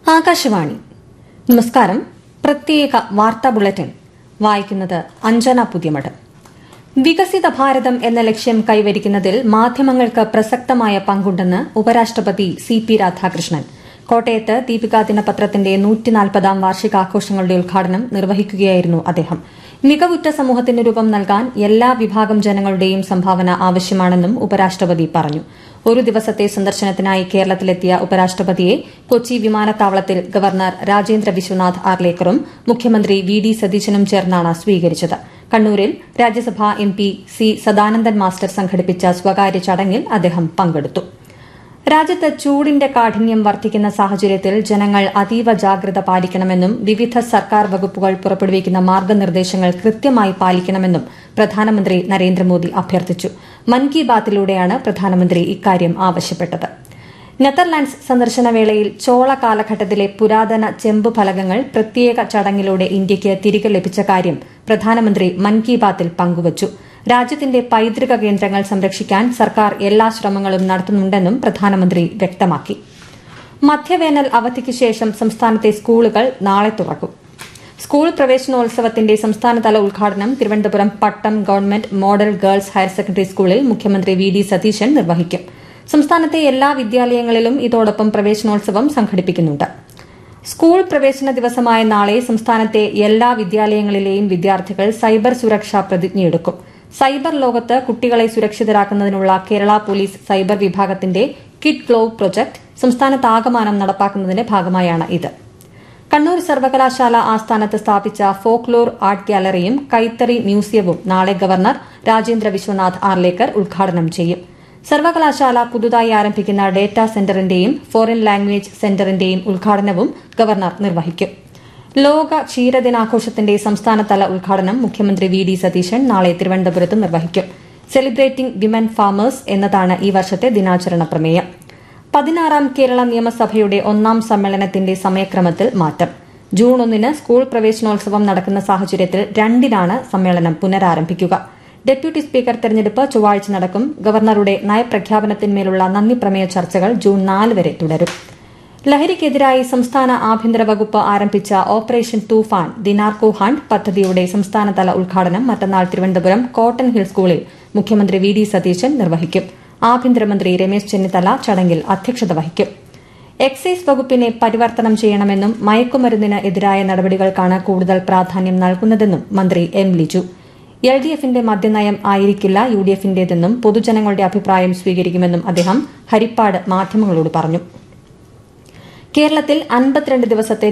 ആകാശവാണി നമസ്കാരം പ്രത്യേക വാർത്താ ബുള്ളറ്റിൻ വായിക്കുന്നത് അഞ്ജന പുതിയമഠം വികസിത ഭാരതം എന്ന ലക്ഷ്യം കൈവരിക്കുന്നതിൽ മാധ്യമങ്ങൾക്ക് പ്രസക്തമായ പങ്കുണ്ടെന്ന് ഉപരാഷ്ട്രപതി സി പി രാധാകൃഷ്ണൻ കോട്ടയത്ത് ദീപിക ദിനപത്രത്തിന്റെ നൂറ്റിനാൽപ്പതാം വാർഷികാഘോഷങ്ങളുടെ ഉദ്ഘാടനം നിർവഹിക്കുകയായിരുന്നു അദ്ദേഹം മികവുറ്റ സമൂഹത്തിന് രൂപം നൽകാൻ എല്ലാ വിഭാഗം ജനങ്ങളുടെയും സംഭാവന ആവശ്യമാണെന്നും ഉപരാഷ്ട്രപതി പറഞ്ഞു ഒരു ദിവസത്തെ സന്ദർശനത്തിനായി കേരളത്തിലെത്തിയ ഉപരാഷ്ട്രപതിയെ കൊച്ചി വിമാനത്താവളത്തിൽ ഗവർണർ രാജേന്ദ്ര വിശ്വനാഥ് ആർലേക്കറും മുഖ്യമന്ത്രി വി ഡി സതീശനും ചേർന്നാണ് സ്വീകരിച്ചത് കണ്ണൂരിൽ Rajya Sabha M P C Sadanandan master സംഘടിപ്പിച്ച സ്വകാര്യ ചടങ്ങിൽ അദ്ദേഹം പങ്കെടുത്തു രാജ്യത്ത് ചൂടിന്റെ കാഠിന്യം വർദ്ധിക്കുന്ന സാഹചര്യത്തിൽ ജനങ്ങൾ അതീവ ജാഗ്രത പാലിക്കണമെന്നും വിവിധ സർക്കാർ വകുപ്പുകൾ പുറപ്പെടുവിക്കുന്ന മാർഗനിർദ്ദേശങ്ങൾ കൃത്യമായി പാലിക്കണമെന്നും പ്രധാനമന്ത്രി നരേന്ദ്രമോദി അഭ്യർത്ഥിച്ചു മൻ കി ബാത്തിലൂടെയാണ് പ്രധാനമന്ത്രി ഇക്കാര്യം ആവശ്യപ്പെട്ടത് നെതർലാൻഡ്സ് സന്ദർശന വേളയിൽ ചോള കാലഘട്ടത്തിലെ പുരാതന ചെമ്പ് ഫലകങ്ങൾ പ്രത്യേക ചടങ്ങിലൂടെ ഇന്ത്യയ്ക്ക് തിരികെ ലഭിച്ച കാര്യം പ്രധാനമന്ത്രി മൻ കി ബാത്തിൽ പങ്കുവച്ചു രാജ്യത്തിന്റെ പൈതൃക കേന്ദ്രങ്ങൾ സംരക്ഷിക്കാൻ സർക്കാർ എല്ലാ ശ്രമങ്ങളും നടത്തുന്നുണ്ടെന്നും പ്രധാനമന്ത്രി വ്യക്തമാക്കി മധ്യവേനൽ അവധിക്ക് ശേഷം സംസ്ഥാനത്തെ സ്കൂളുകൾ നാളെ തുറക്കും സ്കൂൾ പ്രവേശനോത്സവത്തിന്റെ സംസ്ഥാനതല ഉദ്ഘാടനം Thiruvananthapuram Pattom government model girls higher secondary സ്കൂളിൽ മുഖ്യമന്ത്രി വി ഡി സതീശൻ നിർവഹിക്കും സംസ്ഥാനത്തെ എല്ലാ വിദ്യാലയങ്ങളിലും ഇതോടൊപ്പം പ്രവേശനോത്സവം സംഘടിപ്പിക്കുന്നുണ്ട് സ്കൂൾ പ്രവേശന ദിവസമായ നാളെ സംസ്ഥാനത്തെ എല്ലാ വിദ്യാലയങ്ങളിലെയും വിദ്യാർത്ഥികൾ സൈബർ സുരക്ഷാ പ്രതിജ്ഞയെടുക്കും സൈബർ ലോകത്ത് കുട്ടികളെ സുരക്ഷിതരാക്കുന്നതിനുള്ള കേരള പോലീസ് സൈബർ വിഭാഗത്തിന്റെ കിഡ് ഗ്ലോ പ്രൊജക്ട് സംസ്ഥാനത്താകമാനം നടപ്പാക്കുന്നതിന്റെ ഭാഗമായാണ് ഇത് കണ്ണൂർ സർവകലാശാല ആസ്ഥാനത്ത് സ്ഥാപിച്ച ഫോക്ലോർ ആർട്ട് ഗാലറിയും കൈത്തറി മ്യൂസിയവും നാളെ ഗവർണർ രാജേന്ദ്ര വിശ്വനാഥ് ആർലേക്കർ ഉദ്ഘാടനം ചെയ്യും സർവകലാശാല പുതുതായി ആരംഭിക്കുന്ന ഡേറ്റാ സെന്ററിന്റെയും ഫോറിൻ ലാംഗ്വേജ് സെന്ററിന്റെയും ഉദ്ഘാടനവും ഗവർണർ നിർവഹിക്കും ലോക ക്ഷീരദിനാഘോഷത്തിന്റെ സംസ്ഥാനതല ഉദ്ഘാടനം മുഖ്യമന്ത്രി വി ഡി സതീശൻ നാളെ തിരുവനന്തപുരത്ത് നിർവഹിക്കും സെലിബ്രേറ്റിംഗ് വിമൻ ഫാമേഴ്സ് എന്നതാണ് ഈ വർഷത്തെ ദിനാചരണ പ്രമേയം പതിനാറാം കേരള നിയമസഭയുടെ ഒന്നാം സമ്മേളനത്തിന്റെ സമയക്രമത്തിൽ മാറ്റം ജൂൺ ഒന്നിന് സ്കൂൾ പ്രവേശനോത്സവം നടക്കുന്ന സാഹചര്യത്തിൽ രണ്ടിനാണ് സമ്മേളനം പുനരാരംഭിക്കുക ഡെപ്യൂട്ടി സ്പീക്കർ തെരഞ്ഞെടുപ്പ് ചൊവ്വാഴ്ച നടക്കും ഗവർണറുടെ നയപ്രഖ്യാപനത്തിന്മേലുള്ള നന്ദി പ്രമേയ ചർച്ചകൾ ജൂൺ നാല് വരെ തുടരും ലഹരിക്കെതിരായി സംസ്ഥാന ആഭ്യന്തര വകുപ്പ് ആരംഭിച്ച ഓപ്പറേഷൻ തൂഫാൻ ദിനാർക്കോ ഹണ്ട് പദ്ധതിയുടെ സംസ്ഥാനതല ഉദ്ഘാടനം മറ്റന്നാൾ തിരുവനന്തപുരം കോട്ടൺ ഹിൽ സ്കൂളിൽ മുഖ്യമന്ത്രി വി ഡി സതീശൻ നിർവഹിക്കും ആഭ്യന്തരമന്ത്രി രമേശ് ചെന്നിത്തല ചടങ്ങിൽ അധ്യക്ഷത വഹിക്കും എക്സൈസ് വകുപ്പിനെ പരിവർത്തനം ചെയ്യണമെന്നും മയക്കുമരുന്നിന് എതിരായ നടപടികൾക്കാണ് കൂടുതൽ പ്രാധാന്യം നൽകുന്നതെന്നും മന്ത്രി എം ലിജു എൽ ഡി എഫിന്റെ മദ്യനയം ആയിരിക്കില്ല യു ഡി എഫിന്റേതെന്നും പൊതുജനങ്ങളുടെ അഭിപ്രായം സ്വീകരിക്കുമെന്നും അദ്ദേഹം ഹരിപ്പാട് മാധ്യമങ്ങളോട് പറഞ്ഞു കേരളത്തിൽ അൻപത്തിരണ്ട് ദിവസത്തെ